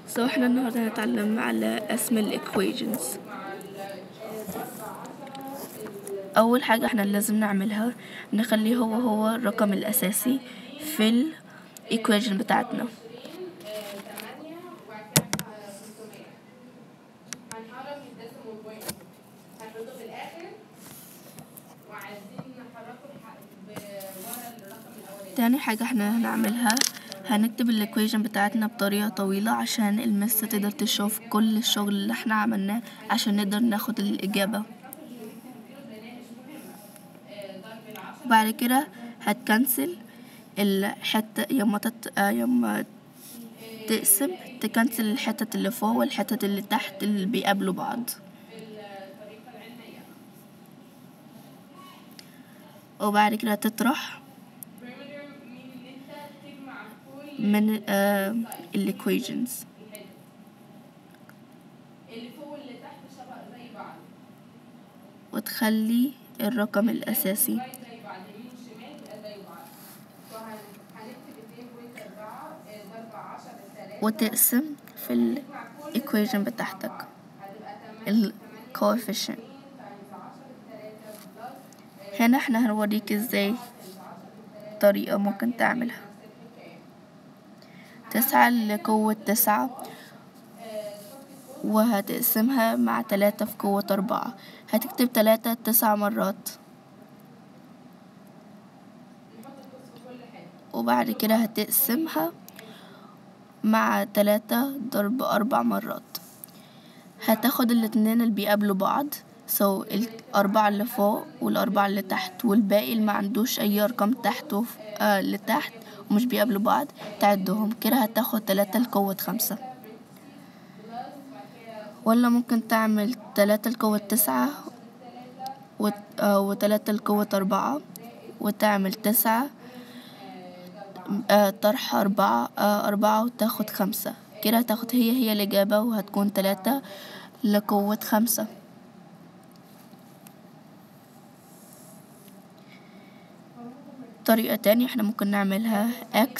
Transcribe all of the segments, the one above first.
سو احنا النهاردة هنتعلم على اسم الايكويشنز اول حاجة احنا لازم نعملها نخليه هو هو الرقم الاساسي في الايكويشن بتاعتنا هنحرك الديسيمال بوينت هنحطه في الاخر وعايزين نحركه لح- ب- ورا الرقم الاولاني تاني حاجة احنا هنعملها هنكتب الايكويشن بتاعتنا بطريقة طويلة عشان المس تقدر تشوف كل الشغل اللي احنا عملناه عشان نقدر ناخد الإجابة وبعد كده هتكنسل الحتة يما تت... آه، يما تقسم تكنسل الحتة اللي فوق والحتة اللي تحت اللي بيقابلوا بعض وبعد كده تطرح perimeter مين ان انت تجمع كل من آه equations اللي فوق واللي تحت شبه زي بعض وتخلي الرقم الأساسي رايت زي بعض يمين وشمال يبقى زي بعض فهنكتب 2.4 ضرب 10 3 وتقسم في ال equation بتاعتك ال coefficient هنا احنا هنوريك ازاي طريقة ممكن تعملها تسعة لقوة تسعة وهتقسمها مع تلاتة في قوة أربعة هتكتب تلاتة تسع مرات وبعد كده هتقسمها مع تلاتة ضرب أربع مرات هتاخد الاتنين اللي بيقابلوا بعض سو الأربعة اللي فوق والأربعة اللي تحت والباقي اللي ما عندوش أي أرقام تحت وف... آه اللي تحت ومش بيقابلوا بعض تعدهم كده هتاخد تلاتة لقوة خمسة ولا ممكن تعمل تلاتة لقوة تسعة وت... آه وتلاتة لقوة أربعة وتعمل تسعة آه طرح أربعة آه أربعة وتاخد خمسة كده هتاخد هي هي الإجابة وهتكون تلاتة لقوة خمسة طريقة تانية احنا ممكن نعملها x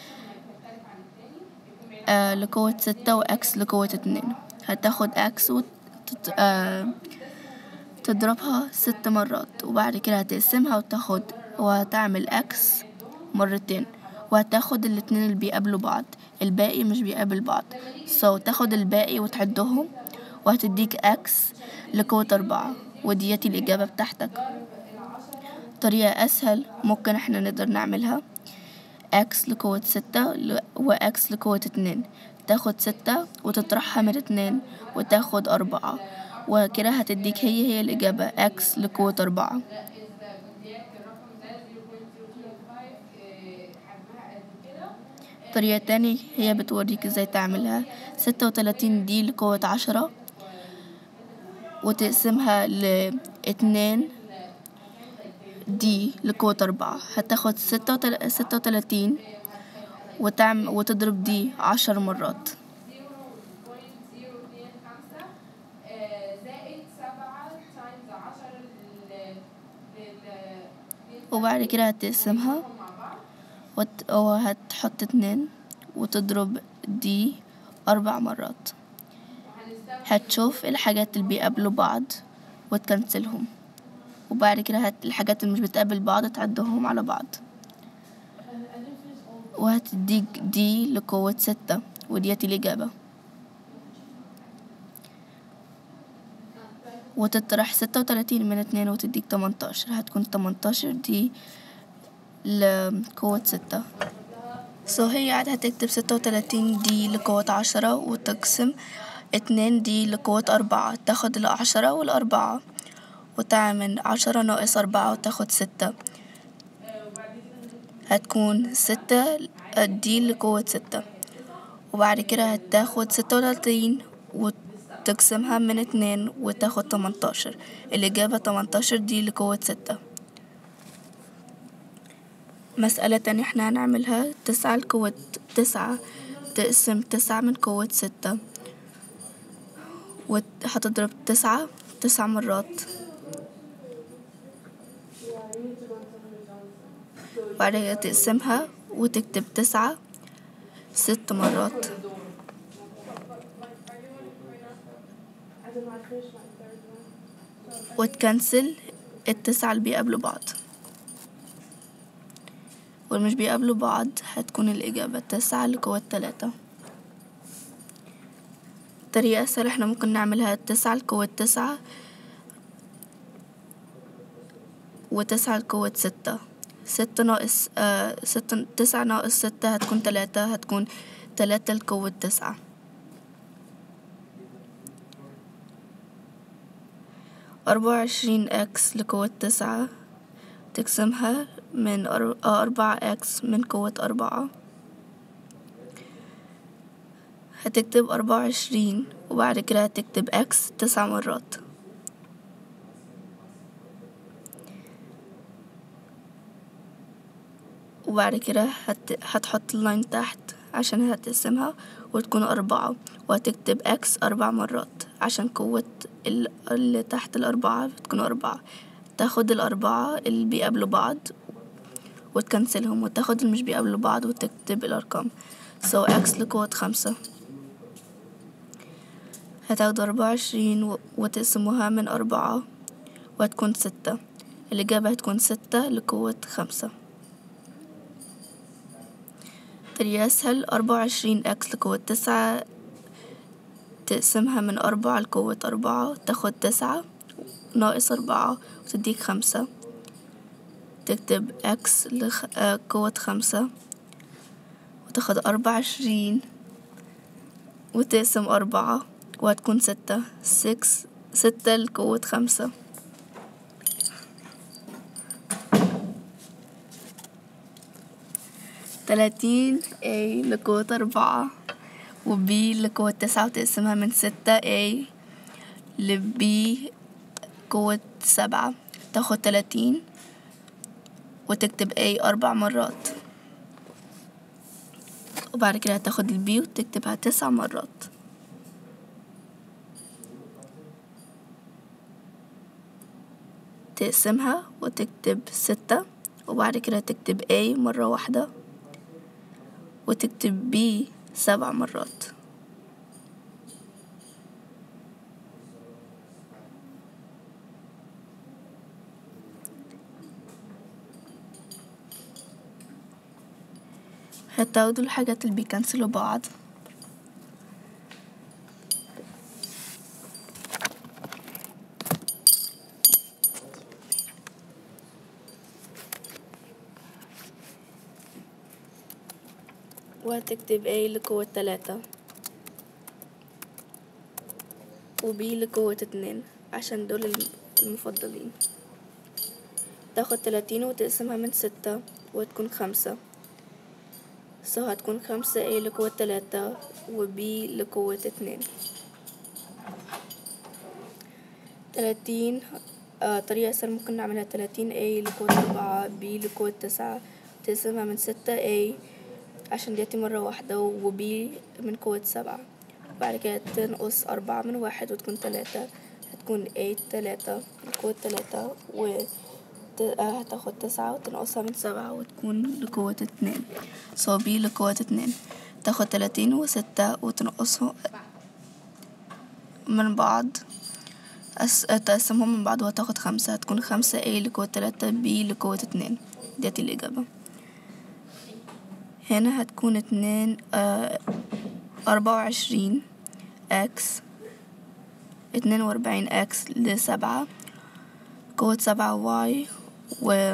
آه لقوة ستة و x لقوة اتنين هتاخد x وت... آه تضربها ست مرات وبعد كده هتقسمها وتاخد وهتعمل x مرتين وهتاخد الاتنين اللي بيقابلوا بعض الباقي مش بيقابل بعض سو so, تاخد الباقي وتعدهم وهتديك x لقوة أربعة وديتي الإجابة بتاعتك طريقة أسهل ممكن احنا نقدر نعملها x لقوة ستة ل- و x لقوة اتنين تاخد ستة وتطرحها من اتنين وتاخد أربعة وكده هتديك هي هي الإجابة x لقوة أربعة طريقة تاني هي بتوريك ازاي تعملها ستة وتلاتين دي لقوة عشرة وتقسمها لاتنين دي لقوة أربعة هتاخد ستة وتل... ستة وتلاتين وتعمل وتضرب دي عشر مرات زائد 7 تايمز 10 لل لل وبعد كده هتقسمها وت... وهتحط اتنين وتضرب دي أربع مرات هتشوف الحاجات اللي بيقابلوا بعض وتكنسلهم وبعد كده هت... الحاجات اللي مش بتقابل بعض تعدهم على بعض وهتديك دي لقوة ستة وديت الإجابة وتطرح ستة وتلاتين من اتنين وتديك تمنتاشر هتكون تمنتاشر دي لقوة ستة سو هي قاعدة هتكتب ستة وتلاتين دي لقوة عشرة وتقسم اتنين دي لقوة أربعة تاخد العشرة والأربعة وتعمل عشرة ناقص أربعة وتاخد ستة هتكون ستة دي لقوة ستة وبعد كده هتاخد ستة وتلاتين وتقسمها من اتنين وتاخد تمنتاشر الإجابة تمنتاشر دي لقوة ستة مسألة تانية احنا هنعملها تسعة لقوة تسعة تقسم تسعة من قوة ستة وهتضرب تسعة تسع مرات بعد كده تقسمها وتكتب تسعة ست مرات then I finished my third one. So if I وتكنسل التسعة اللي بيقابلوا بعض واللي مش بيقابلوا بعض هتكون الإجابة تسعة لقوة تلاتة طريقة أسهل احنا ممكن نعملها تسعة لقوة تسعة وتسعة لقوة ستة ستة ناقص آه ستة تسعة ناقص ستة هتكون تلاتة هتكون تلاتة لقوة تسعة أربعة وعشرين إكس لقوة تسعة تقسمها من أر- آه، أربعة إكس من قوة أربعة هتكتب أربعة وعشرين وبعد كده هتكتب إكس تسع مرات وبعد كده هت... هتحط اللاين تحت عشان هتقسمها وتكون أربعة وهتكتب إكس أربع مرات عشان قوة ال- اللي تحت الأربعة بتكون أربعة تاخد الأربعة اللي بيقابلوا بعض وتكنسلهم وتاخد اللي مش بيقابلوا بعض وتكتب الأرقام so x لقوة خمسة هتاخدوا أربعة وعشرين و- وتقسموها من أربعة وهتكون ستة الإجابة هتكون ستة لقوة خمسة طريقة أسهل أربعة وعشرين إكس لقوة تسعة تقسمها من أربعة لقوة أربعة تاخد تسعة ناقص أربعة وتديك خمسة تكتب إكس لقوة خمسة وتاخد أربعة وعشرين وتقسم أربعة وهتكون ستة سكس ستة لقوة خمسة تلاتين A لقوة أربعة و B لقوة تسعة وتقسمها من ستة A ل B قوة سبعة تاخد تلاتين وتكتب A أربع مرات وبعد كده هتاخد ال B وتكتبها تسع مرات تقسمها وتكتب ستة وبعد كده تكتب A مرة واحدة وتكتب B سبع مرات هتاخدوا الحاجات اللي بيكنسلوا بعض وهتكتب A لقوة تلاتة و B لقوة اتنين عشان دول الم- المفضلين تاخد تلاتين وتقسمها من ستة وتكون خمسة سو هتكون خمسة A لقوة تلاتة و B لقوة اتنين تلاتين آه طريقة أسهل ممكن نعملها تلاتين A لقوة أربعة B لقوة تسعة تقسمها من ستة A عشان ديتي مرة واحدة و B من قوة سبعة بعد كده تنقص أربعة من واحد وتكون تلاتة هتكون A تلاتة من قوة تلاتة و ت- آه، هتاخد تسعة وتنقصها من سبعة وتكون لقوة اتنين سو B لقوة اتنين تاخد تلاتين وستة وتنقصهم من بعض أس... تقسمهم من بعض وهتاخد خمسة هتكون خمسة A لقوة تلاتة B لقوة اتنين ديتي الإجابة هنا هتكون اتنين آه أربعة وعشرين إكس اتنين وأربعين إكس لسبعة قوة سبعة واي و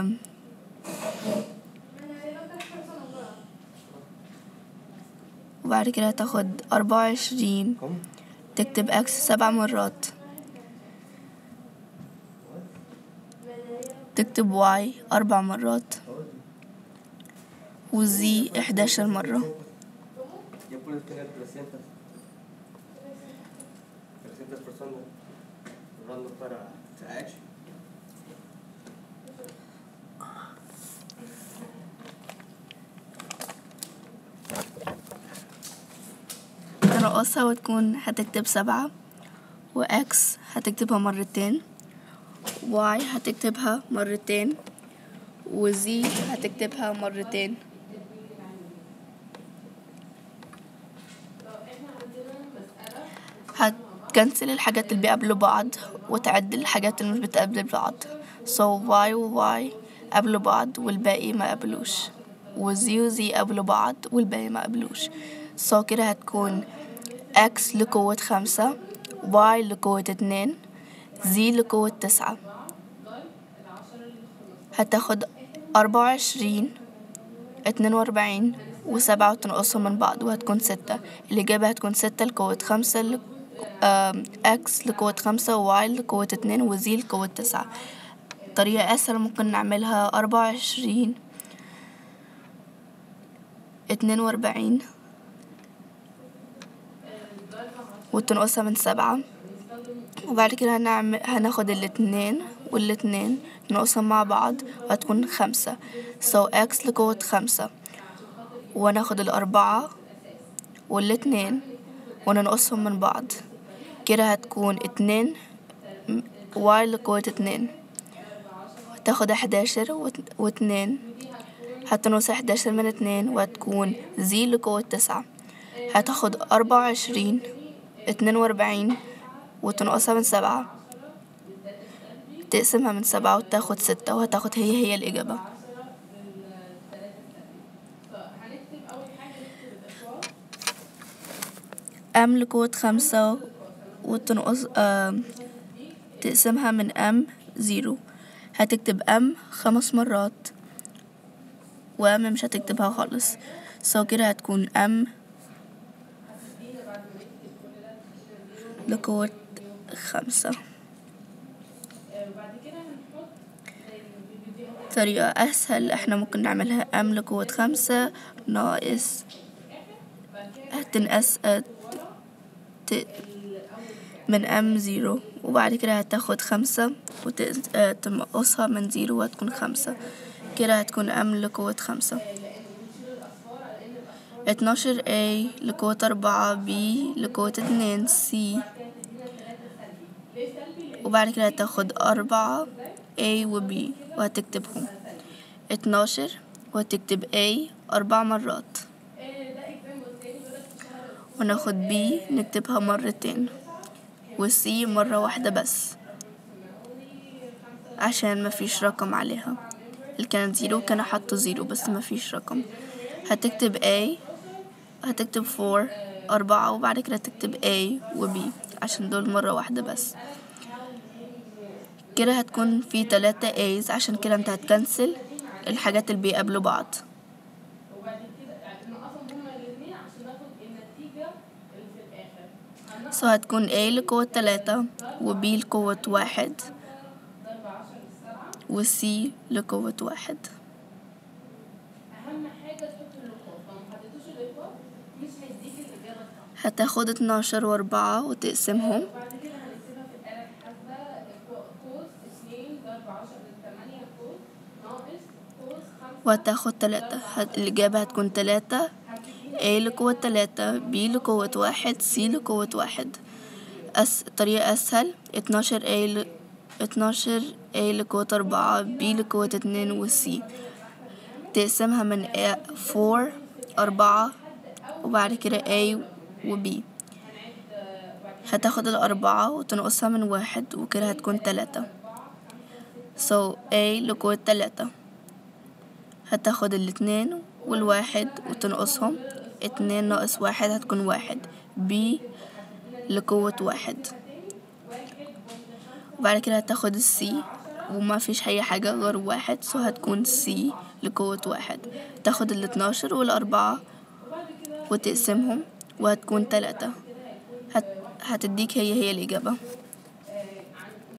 وبعد كده هتاخد أربعة وعشرين تكتب إكس سبع مرات تكتب واي أربع مرات وزي إحداشر مرة Yo puedo tener 300, 300 personas rodando para Edge. تنقصها وتكون هتكتب سبعة وإكس هتكتبها مرتين واي هتكتبها مرتين وزي هتكتبها مرتين هتكنسل الحاجات اللي بيقابلوا بعض وتعد الحاجات اللي مش بتقابل بعض so y و y قابلوا بعض والباقي ما قابلوش و z و z قابلوا بعض والباقي ما قابلوش so كده هتكون x لقوة خمسة y لقوة اتنين z لقوة تسعة هتاخد أربعة وعشرين اتنين وأربعين وسبعة وتنقصهم من بعض وهتكون ستة الإجابة هتكون ستة لقوة خمسة ل... آم، إكس لقوة خمسة وواي لقوة اتنين وزي لقوة تسعة طريقة أسهل ممكن نعملها أربعة وعشرين اتنين وأربعين وتنقصها من سبعة وبعد كده هنعمل هناخد الاتنين والاتنين نقصهم مع بعض وهتكون خمسة so x لقوة خمسة وناخد الأربعة والاتنين وننقصهم من بعض كده هتكون اتنين م- y لقوة اتنين تاخد حداشر وات- واتنين هتنقص حداشر من اتنين وهتكون z لقوة تسعة هتاخد أربعة وعشرين اتنين وأربعين وتنقصها من سبعة تقسمها من سبعة وتاخد ستة وهتاخد هي هي الإجابة أم لقوة خمسة وتنقص آه تقسمها من أم زيرو هتكتب أم خمس مرات وأم مش هتكتبها خالص سو كده هتكون أم لقوة خمسة طريقة أسهل احنا ممكن نعملها أم لقوة خمسة ناقص هتنقص آه، ت- من أم زيرو وبعد كده هتاخد خمسة وتنقصها من زيرو وهتكون خمسة كده هتكون أم لقوة خمسة اتناشر A لقوة أربعة B لقوة اتنين C وبعد كده هتاخد أربعة A و B وهتكتبهم اتناشر وهتكتب A أربع مرات وناخد B نكتبها مرتين و C مرة واحدة بس عشان مفيش رقم عليها اللي كانت زيرو كان حاطه زيرو بس مفيش رقم هتكتب A هتكتب فور أربعة وبعد كده تكتب A و B عشان دول مرة واحدة بس كده هتكون في تلاتة A's عشان كده انت هتكنسل الحاجات اللي بيقابلوا بعض سو هتكون A لقوة تلاتة و B لقوة واحد و C لقوة واحد اهم حاجه تحط النقاط لو ما حطيتوش النقاط مش هيديك الاجابه الصح هتاخد اتناشر وأربعة وتقسمهم بعد كده هنكتبها في الاله الحاسبه قوس اتنين ضرب عشرة تمانية قوس ناقص قوس خمسة وهتاخد تلاتة هت- الإجابة هتكون تلاتة A لقوة تلاتة B لقوة واحد C لقوة واحد أس... طريقة أسهل اتناشر A ل... اتناشر A لقوة أربعة B لقوة اتنين و C تقسمها من A فور أربعة وبعد كده A و B هتاخد الأربعة وتنقصها من واحد وكده هتكون تلاتة so A لقوة تلاتة هتاخد الاتنين والواحد وتنقصهم اتنين ناقص واحد هتكون واحد بي لقوة واحد وبعد كده هتاخد السي وما فيش أي حاجة غير واحد سو هتكون سي لقوة واحد تاخد الاتناشر والأربعة وتقسمهم وهتكون تلاتة هت... هتديك هي هي الإجابة